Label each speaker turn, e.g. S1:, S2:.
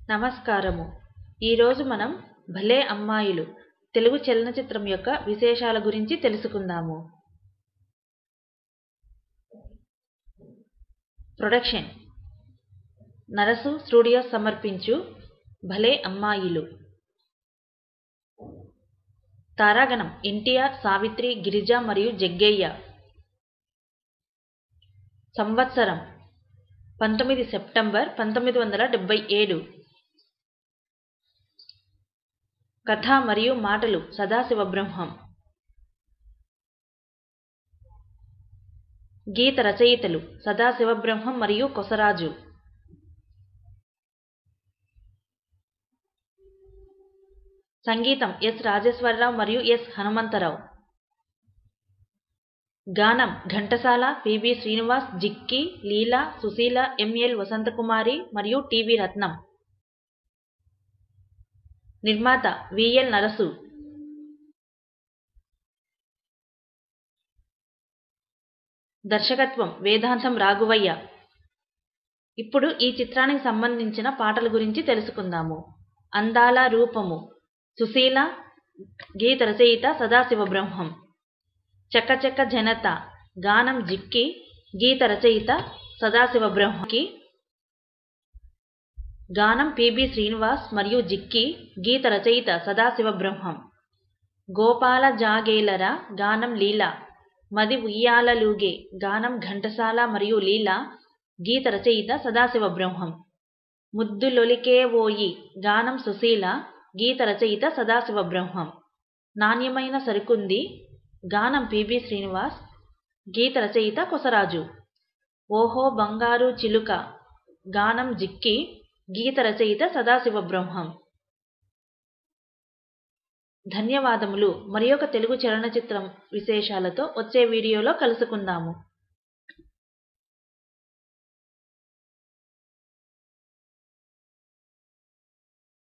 S1: నమస్కారము ఈరోజు మనం భలే అమ్మాయిలు తెలుగు చలనచిత్రం యొక్క విశేషాల గురించి తెలుసుకుందాము ప్రొడక్షన్ నరసు స్టూడియోస్ సమర్పించు భలే అమ్మాయిలు తారాగణం ఎన్టీఆర్ సావిత్రి గిరిజ మరియు జగ్గయ్య సంవత్సరం పంతొమ్మిది సెప్టెంబర్ పంతొమ్మిది వందల డెబ్బై ఏడు కథ మరియు మాటలు సదాశివబ్రహ్మం గీత రచయితలు సదాశివబ్రహ్మం మరియు కొసరాజు సంగీతం ఎస్ రాజేశ్వరరావు మరియు ఎస్ హనుమంతరావు గానం ఘంటసాల పిబి శ్రీనివాస్ జిక్కి లీలా సుశీల ఎంఎల్ వసంతకుమారి మరియు టివి రత్నం నిర్మాత విఎల్ నరసు దర్శకత్వం వేదాంతం రాఘవయ్య ఇప్పుడు ఈ చిత్రానికి సంబంధించిన పాటల గురించి తెలుసుకుందాము అందాల రూపము సుశీల గీత రచయిత సదాశివబ్రహ్మం చక్కచక్క జనత గానం జిక్కి గీత రచయిత సదాశివబ్రహ్మకి గానం పిబి శ్రీనివాస్ మరియు జిక్కి గీత రచయిత సదాశివబ్రహ్మం గోపాల జాగేలర గానం లీలా మది ఉయ్యాలలూగే గానం ఘంటసాల మరియు లీలా గీత రచయిత సదాశివబ్రహ్మం ముద్దులొలికే ఓయి గానం సుశీల గీత రచయిత సదాశివబ్రహ్మం నాణ్యమైన సరుకుంది గానం పిబి శ్రీనివాస్ గీత రచయిత కొసరాజు ఓహో బంగారు చిలుక గానం జిక్కి గీత రచయిత సదాశివబ్రహ్మం ధన్యవాదములు మరి ఒక తెలుగు చలనచిత్రం విశేషాలతో వచ్చే వీడియోలో కలుసుకుందాము